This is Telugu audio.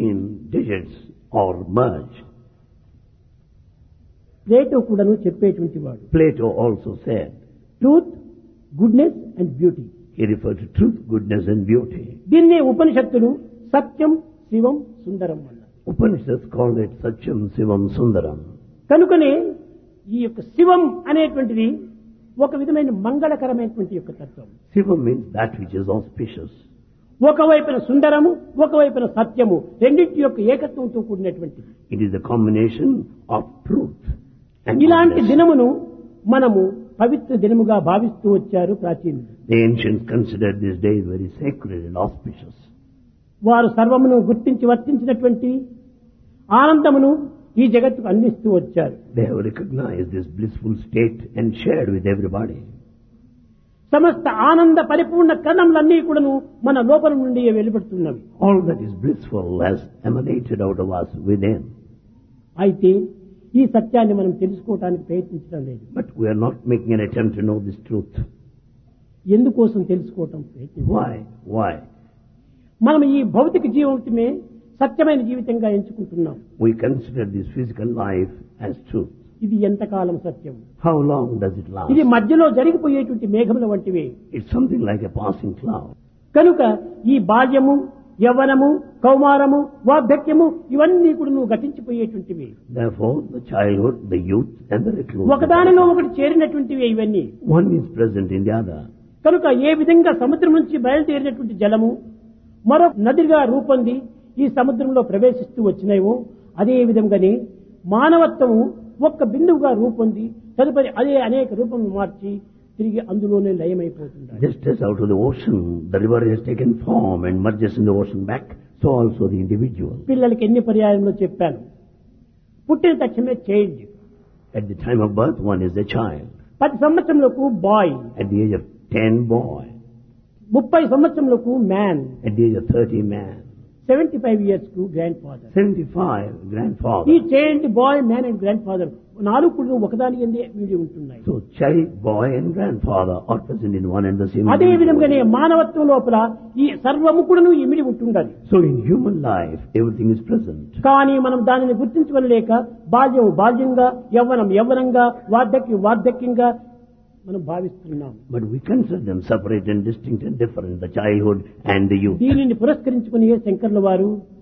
between digits or merge. Plato కూడాను చెప్పేటువంటి వాడు Plato also said, truth goodness and beauty he referred to truth, goodness and beauty. దీన్నే ఉపనిషత్తులు సత్యం శివం సుందరం అన్నారు Upanishads called it Satyam Sivam Sundaram. కనుకనే ఈ యొక్క శివం అనేటువంటిది ఒక విధమైన మంగళకరమైనటువంటి యొక్క తత్వం Sivam means that which is auspicious. ఒకవైపున సుందరము ఒకవైపున సత్యము రెండింటి యొక్క ఏకత్వంతో కూడినటువంటిది It is the combination of truth and ఇలాంటి goodness. దినమును మనము పవిత్ర దినముగా భావిస్తూ వచ్చారు ప్రాచీనులు The ancients considered this day very sacred and auspicious. వారు సర్వమును గుర్తించి వర్తించినటువంటి ఆనందమును ఈ జగత్తుకు అందిస్తూ వచ్చారు They have recognized this blissful state and shared with everybody. సమస్త ఆనంద పరిపూర్ణ కరణములన్నీ కూడాను మన లోపల నుండి వెలువడుతున్నవి All that is blissful has emanated out of us within. అయితే ఈ సత్యాన్ని మనం తెలుసుకోవటానికి ప్రయత్నించడం లేదు But we are not making an attempt to know this truth. ఎందుకోసం తెలుసుకోవటం ప్రయత్నించాలి Why? Why? మనం ఈ భౌతిక జీవితమే సత్యమైన జీవితంగా ఎంచుకుంటున్నాం We consider this physical life as truth. ఇది ఎంతకాలం సత్యం How long does it last? ఇది మధ్యలో జరిగిపోయేటువంటి మేఘముల వంటివే It's something like a passing cloud. కనుక ఈ బాల్యము యవ్వనము కౌమారము వార్ధక్యము ఇవన్నీ కూడా నువ్వు గతించిపోయేటువంటివి Therefore, the childhood, the youth, and the ఒకదానిలో reclusive. ఒకటి చేరినటువంటివి ఇవన్నీ One is present in the other. కనుక ఏ విధంగా సముద్రం నుంచి బయలుదేరినటువంటి జలము మరో నదిగా రూపొంది ఈ సముద్రంలో ప్రవేశిస్తూ వచ్చినాయో అదే విధంగానే మానవత్వము ఒక్క బిందువుగా రూపొంది తదుపరి అదే అనేక రూపం మార్చి తిరిగి అందులోనే లయమైపోతుంది Just as out of the ocean, the river has taken form and merges in the ocean back, so also the individual. పిల్లలకి ఎన్ని పర్యాయంలో చెప్పాను పుట్టిన తక్షణమే child At the time of birth, one is a child. పది సంవత్సరంలోపు boy At the age of 10, boy. ముప్పై సంవత్సరంలోపు man At the age of 30, man. Seventy five years కు గ్రాండ్ ఫాదర్ 75, ఈ grandfather. Child boy man and grandfather నాలుగు కూడా ఒకదాని ఎందే వీడి ఉంటున్నాయి So child, boy and grandfather are present in one and the same అదే individual. విధంగానే మానవత్వం లోపల ఈ సర్వము కూడాను ఇమిడి ఉంటుండాలి So in human life, everything is present. కానీ మనం దానిని గుర్తించుకోలేక బాల్యం బాల్యంగా యవ్వనం యవ్వనంగా వార్ధక్యం వార్ధక్యంగా మనం భావిస్తున్నాం But we consider them separate and distinct and different, the childhood and the youth. దీనిని పురస్కరించుకుని శంకర్ల వారు